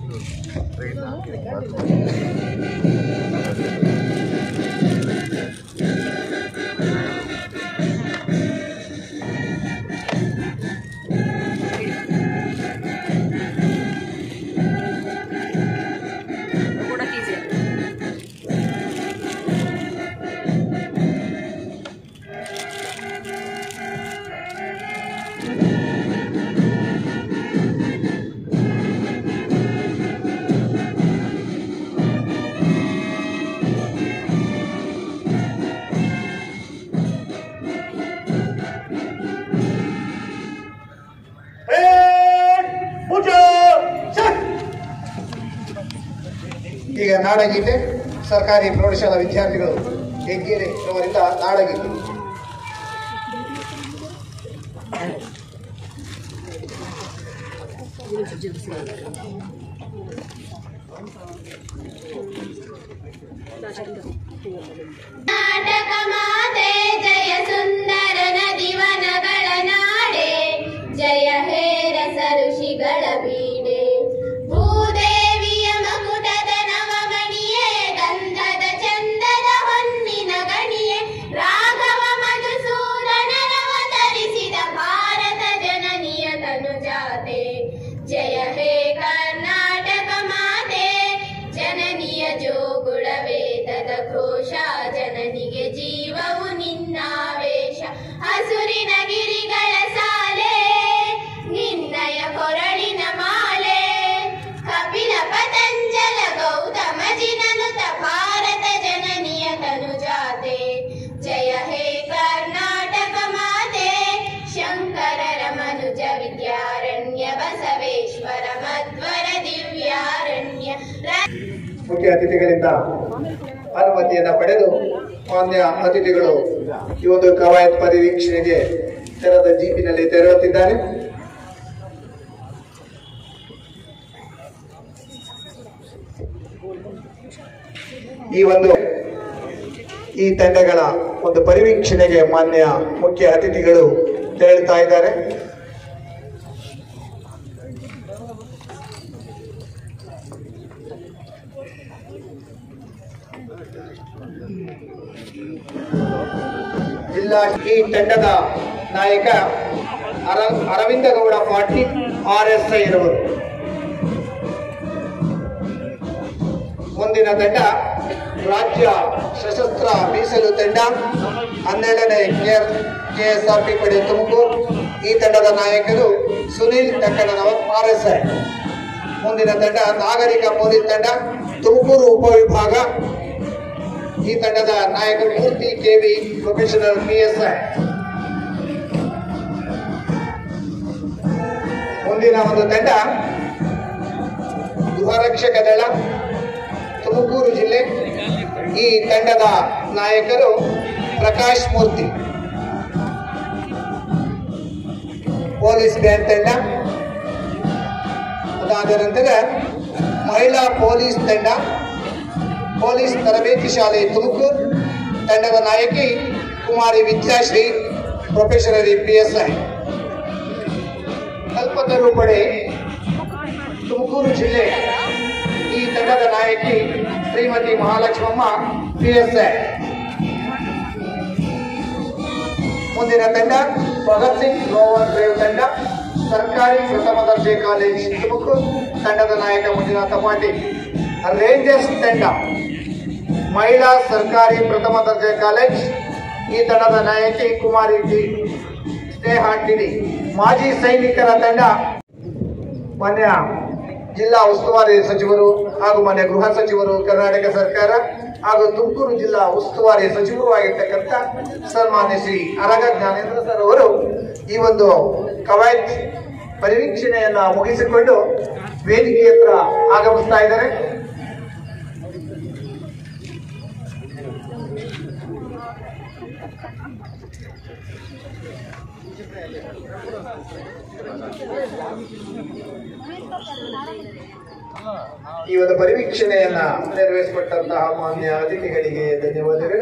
ಕೂಡ ಈಸಿ ಈಗ ನಾಡಗೀತೆ ಸರ್ಕಾರಿ ಪ್ರೌಢಶಾಲಾ ವಿದ್ಯಾರ್ಥಿಗಳು ಹೆಗ್ಗೇರಿ ಅವರಿಂದ ನಾಡಗೀತೆ ನಾಟಕ ಮಾತೆ ಜಯ ಸುಂದರ ನದಿವನಗಳ ನಾಡೆ ಜಯ ಹೇರ ಸರುಷಿಗಳ ಬೀಡೆ ಭೂದೇವಿಯ ಮಕುಟದ ನವಮಣಿಯೇ ಗಂಧದ ಚಂದದ ಹೊನ್ನಿನ ಗಣಿಯೇ ರಾಘವ ಮಧುಸೂದನರವತರಿಸಿದ ಭಾರತ ಜನನಿಯ ತನುಜಾತೆ ಜಯ ಹೇ ಕರ್ನಾಟಕ ಮಾತೆ ಜನನಿಯ ಜೋಗುಳ ವೇದದ ಘೋಷ ಜನನಿಗೆ ಜೀವವು ನಿನ್ನಾವೇಶ ಹಸುರಿನ ಗಿರಿಗಳ ಸಾಲೆ ನಿನ್ನಯ ಕೊರಳಿನ ಮಾಲೆ ಕಪಿಲ ಪತಂಜಲ ಗೌತಮ ಜಿನನುತ ಭಾರತ ಜನನಿಯ ತನುಜಾತೆ ಜಯ ಹೇ ಕರ್ನಾಟಕ ಮಾತೆ ಶಂಕರರ ಮನುಜ ವಿದ್ಯಾರಣ್ಯ ಬಸವೇಶ್ವರ ಮಧ್ವರ ದಿವ್ಯಾರಣ್ಯ ರ- ಮುಖ್ಯ ಅತಿಥಿಗಳಿಂದ ಅನುಮತಿಯನ್ನ ಪಡೆದು ಮಾನ್ಯ ಅತಿಥಿಗಳು ಈ ಒಂದು ಕವಾಯತ್ ಪರಿವೀಕ್ಷಣೆಗೆ ತೆರೆದ ಜೀಪಿನಲ್ಲಿ ತೆರಳುತ್ತಿದ್ದಾರೆ ಈ ಒಂದು ಈ ತಂಡಗಳ ಒಂದು ಪರಿವೀಕ್ಷಣೆಗೆ ಮಾನ್ಯ ಮುಖ್ಯ ಅತಿಥಿಗಳು ತೆರಳುತ್ತಾ ಇದ್ದಾರೆ ಜಿಲ್ಲಾ ಈ ತಂಡದ ನಾಯಕ ಅರ Aravind Gowda Patil R S I ಇರುವರು ಮುಂದಿನ ತಂಡ ರಾಜ್ಯ ಸಶಸ್ತ್ರ ಮೀಸಲು ತಂಡ ಹನ್ನೆರಡನೇ ಕೆ ಎಸ್ ಆರ್ ಪಿ ಪಡೆ ತುಮಕೂರು ಈ ತಂಡದ ನಾಯಕರು Sunil Takkannavar R S I ಮುಂದಿನ ತಂಡ ನಾಗರಿಕ ಪೊಲೀಸ್ ತಂಡ ತುಮಕೂರು ಉಪವಿಭಾಗ ಈ ತಂಡದ ನಾಯಕರು ಮೂರ್ತಿ ಕೆವಿ ಪ್ರೊಫೆಷನಲ್ ಪಿಎಸ್ಐ ಮುಂದಿನ ಒಂದು ತಂಡ ಗೃಹರಕ್ಷಕ ದಳ ತುಮಕೂರು ಜಿಲ್ಲೆ ಈ ತಂಡದ ನಾಯಕರು ಪ್ರಕಾಶ್ ಮೂರ್ತಿ ಪೊಲೀಸ್ ಬ್ಯಾಂಡ್ ತಂಡ ಅದಾದ ನಂತರ ಮಹಿಳಾ ಪೊಲೀಸ್ ತಂಡ ಪೊಲೀಸ್ ತರಬೇತಿ ಶಾಲೆ ತುಮಕೂರು ತಂಡದ ನಾಯಕಿ ಕುಮಾರಿ ವಿದ್ಯಾಶ್ರೀ ಪ್ರೊಫೆಷನರಿ ಪಿಎಸ್ಐ ಕಲ್ಪತರು ಪಡೆ ತುಮಕೂರು ಜಿಲ್ಲೆ ಈ ತಂಡದ ನಾಯಕಿ ಶ್ರೀಮತಿ ಮಹಾಲಕ್ಷ್ಮಮ್ಮ ಪಿಎಸ್ಐ ಮುಂದಿನ ತಂಡ ಭಗತ್ ಸಿಂಗ್ ಲೋವರ್ ಡ್ರೈವ್ ತಂಡ ಸರ್ಕಾರಿ ಪ್ರಥಮ ದರ್ಜೆ ಕಾಲೇಜ್ ತುಮಕೂರು ತಂಡದ ನಾಯಕ ಮಂಜುನಾಥ ಪಾಟೀಲ್ ರೇಂಜರ್ಸ್ ತಂಡ ಮಹಿಳಾ ಸರ್ಕಾರಿ ಪ್ರಥಮ ದರ್ಜೆ ಕಾಲೇಜ್ ಈ ತಂಡದ ನಾಯಕಿ ಕುಮಾರಿ ಟಿ ಸ್ನೇಹ ಟಿಡಿ ಮಾಜಿ ಸೈನಿಕರ ತಂಡ ಮಾನ್ಯ ಜಿಲ್ಲಾ ಉಸ್ತುವಾರಿ ಸಚಿವರು ಹಾಗೂ ಮಾನ್ಯ ಗೃಹ ಸಚಿವರು ಕರ್ನಾಟಕ ಸರ್ಕಾರ ಹಾಗೂ ತುಮಕೂರು ಜಿಲ್ಲಾ ಉಸ್ತುವಾರಿ ಸಚಿವರು ಆಗಿರ್ತಕ್ಕಂಥ ಸನ್ಮಾನ್ಯ ಶ್ರೀ ಅರಗ ಜ್ಞಾನೇಂದ್ರ ಸರ್ ಅವರು ಈ ಒಂದು ಕವಾಯತ್ ಪರಿವೀಕ್ಷಣೆಯನ್ನ ಮುಗಿಸಿಕೊಂಡು ವೇದಿಕೆ ಹತ್ರ ಆಗಮಿಸ್ತಾ ಇದ್ದಾರೆ ಈ ಒಂದು ಪರಿವೀಕ್ಷಣೆಯನ್ನ ನೆರವೇರಿಸಿಕೊಟ್ಟಂತಹ ಮಾನ್ಯ ಅತಿಥಿಗಳಿಗೆ ಧನ್ಯವಾದಗಳು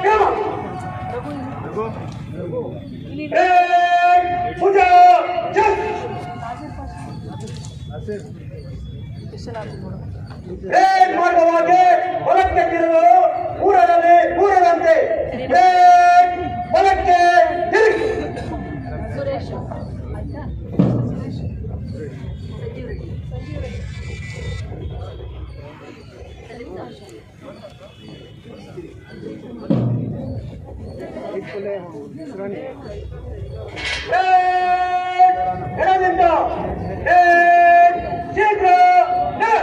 ಪೂಜಾ ಏನ್ ಮಾಡುವಾಗೆ ಹೊಲಕ್ಕೆ ತಿರುಗು ಮೂರರಲ್ಲಿ ಮೂರರಂತೆ ಏನ್ ಹೊಲಕ್ಕೆ ತಿರುಗಿ ಸುರೇಶ್ ಆಯ್ತಾ ಸಂಜೀವ್ ರೆಡ್ಡಿ ಏನ್ ಎಡದಿಂದ ಏನ್ ಶೀಘ್ರ ನ.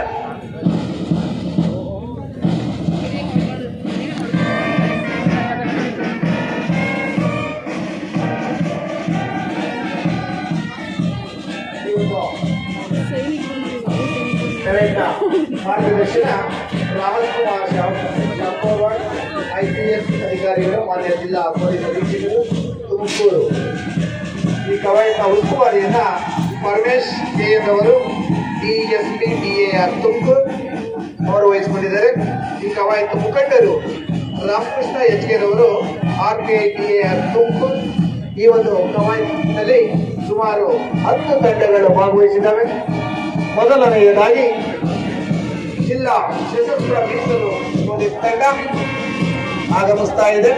ಕರೆಕ್ಟ ಮಾರ್ಗದರ್ಶನ Rahul Kumar Shahpurwad I P S ಅಧಿಕಾರಿಗಳು ಮಾನ್ಯ ಜಿಲ್ಲಾ ಪೊಲೀಸ್ ಅಧೀಕ್ಷಕರು ತುಮಕೂರು ಈ ಕವಾಯತಿನ ಉಸ್ತುವಾರಿಯನ್ನ ಪರಮೇಶ್ ಕೆ ಎನ್ ಅವರು D S P D A R Tumakuru ಅವರು ವಹಿಸಿಕೊಂಡಿದ್ದಾರೆ ಈ ಕವಾಯತು ಮುಖಂಡರು ರಾಮಕೃಷ್ಣ ಎಚ್ ಕೆ ರವರು R P I D A R Tumakuru ಈ ಒಂದು ಕವಾಯತಿನಲ್ಲಿ ಸುಮಾರು ಹತ್ತು ತಂಡಗಳು ಭಾಗವಹಿಸಿದ್ದಾವೆ ಮೊದಲನೆಯದಾಗಿ ಜಿಲ್ಲಾ ಸಶಸ್ತ್ರ ಮೀಸಲು ಪೊಲೀಸ್ ತಂಡ ಆಗಮಿಸ್ತಾ ಇದೆ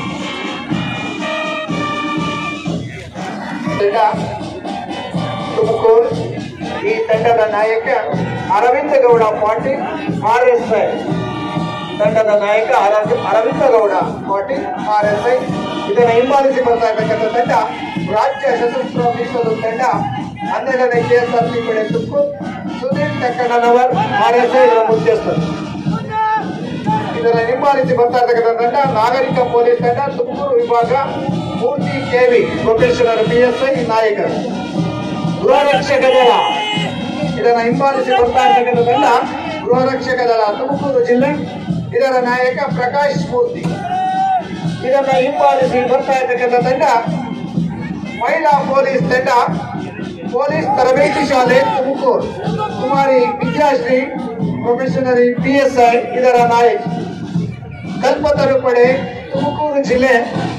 ತಂಡ ತುಮಕೂರು ಈ ತಂಡದ ನಾಯಕ Aravind Gowda Patil R S I ತಂಡದ ನಾಯಕ ಅರ- Aravind Gowda Patil R S I ಇದನ್ನು ಹಿಂಬಾಲಿಸಿ ಬರ್ತಾ ಇರ್ತಕ್ಕಂಥ ತಂಡ ರಾಜ್ಯ ಸಶಸ್ತ್ರ ಮೀಸಲು ತಂಡ ಹನ್ನೆರಡನೇ ಕೆ ಎಸ್ ಆರ್ ಸಿ ಪಡೆ Tumakuru Sunil Takkannavar R S I ಇದರ ಮುಖ್ಯಸ್ಥರು ಇದರ ಹಿಂಬಾಲಿಸಿ ಬರ್ತಾ ಇರ್ತಕ್ಕಂಥ ತಂಡ ನಾಗರಿಕ ಪೊಲೀಸ್ ತಂಡ ತುಮಕೂರು ವಿಭಾಗ ಮೂರ್ತಿ ಕೆವಿ ಪ್ರೊಫೆಷನಲ್ ಪಿಎಸ್ಐ ನಾಯಕರು ಗೃಹರಕ್ಷಕ ದಳ ಇದರ ಹಿಂಬಾಲಿಸಿ ಬರ್ತಾ ಇರ್ತಕ್ಕಂಥ ತಂಡ ಗೃಹರಕ್ಷಕ ದಳ ತುಮಕೂರು ಜಿಲ್ಲೆ ಇದರ ನಾಯಕ ಪ್ರಕಾಶ್ ಮೂರ್ತಿ ಇದನ್ನ ಹಿಂಬಾಲಿಸಿ ಬರ್ತಾ ಇರ್ತಕ್ಕಂಥ ತಂಡ ಮಹಿಳಾ ಪೊಲೀಸ್ ತಂಡ ಪೊಲೀಸ್ ತರಬೇತಿ ಶಾಲೆ ತುಮಕೂರು ಕುಮಾರಿ ವಿದ್ಯಾಶ್ರೀ ಪ್ರೊಫೆಷನರಿ ಪಿಎಸ್ಐ ಇದರ ನಾಯಕ ಕಲ್ಪತರು ಪಡೆ ತುಮಕೂರು ಜಿಲ್ಲೆ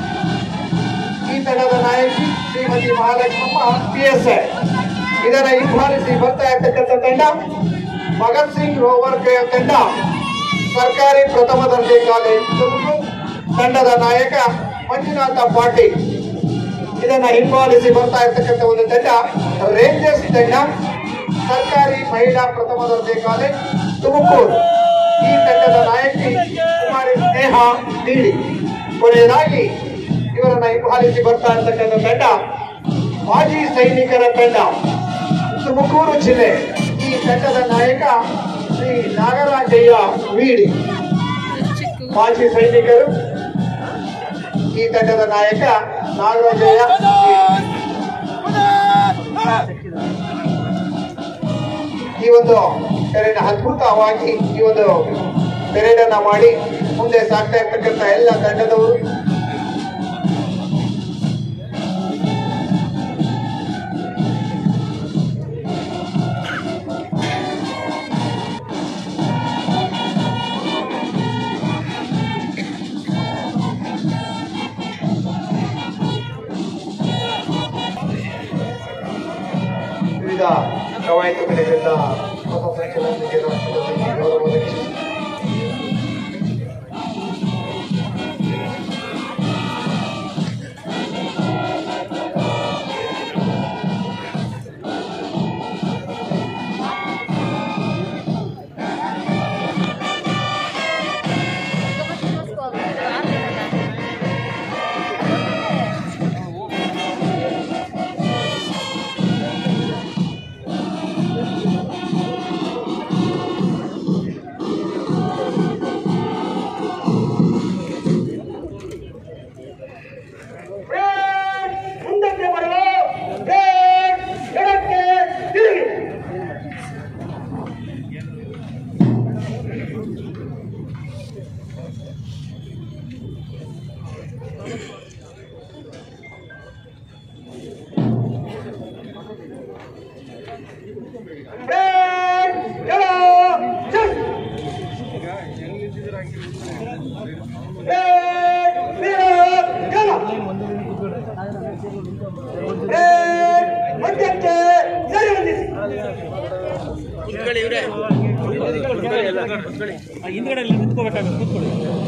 ಈ ತಂಡದ ನಾಯಕಿ ಶ್ರೀಮತಿ ಮಹಾಲಕ್ಷ್ಮಮ್ಮ ಪಿಎಸ್ಐ ಇದರ ಹಿಂಬಾಲಿಸಿ ಬರ್ತಾ ಇರ್ತಕ್ಕಂಥ ತಂಡ ಭಗತ್ ಸಿಂಗ್ ರೋವರ್ ಕ- ತಂಡ ಸರ್ಕಾರಿ ಪ್ರಥಮ ದರ್ಜೆ ಕಾಲೇಜ್ ತುಮಕೂರು ತಂಡದ ನಾಯಕ ಮಂಜುನಾಥ ಪಾಟೀಲ್ ಇದನ್ನ ಹಿಂಬಾಲಿಸಿ ಬರ್ತಾ ಇರ್ತಕ್ಕಂಥ ಒಂದು ತಂಡ ರೇಂಜರ್ಸ್ ತಂಡ ಸರ್ಕಾರಿ ಮಹಿಳಾ ಪ್ರಥಮ ದರ್ಜೆ ಕಾಲೇಜ್ ತುಮಕೂರು ಈ ತಂಡದ ನಾಯಕಿ ಕುಮಾರಿ ಸ್ನೇಹ ಡಿಡಿ ಕೊನೆಯದಾಗಿ ಇವರನ್ನ ಹಿಂಬಾಲಿಸಿ ಬರ್ತಾ ಇರ್ತಕ್ಕಂಥ ತಂಡ ಮಾಜಿ ಸೈನಿಕರ ತಂಡ ತುಮಕೂರು ಜಿಲ್ಲೆ ಈ ತಂಡದ ನಾಯಕ ಶ್ರೀ ನಾಗರಾಜಯ್ಯ ವೀಡಿ ಮಾಜಿ ಸೈನಿಕರು ಈ ತಂಡದ ನಾಯಕ ನಾಗರಾಜಯ್ಯ ಈ ಒಂದು ಪೆರೇಡ್ ಅದ್ಭುತವಾಗಿ ಈ ಒಂದು ಪೆರೇಡ್ ಅನ್ನ ಮಾಡಿ ಮುಂದೆ ಸಾಗ್ತಾ ಇರ್ತಕ್ಕಂಥ ಎಲ್ಲ ತಂಡದವರು ವಿವಿಧ ಕವಾಯತುಗಳಿಂದ ಪಥಸಂಚಲನಕ್ಕೆ ರಾಷ್ಟ್ರದಲ್ಲಿ ಗೌರವ ರಕ್ಷಿಸಿ Thank ಹಿಂದ್ಗಡೆ ನಿಂತ್ಕೋಬೇಕಾಗುತ್ತೆ ಕೂತ್ಕೊಳ್ಳಿ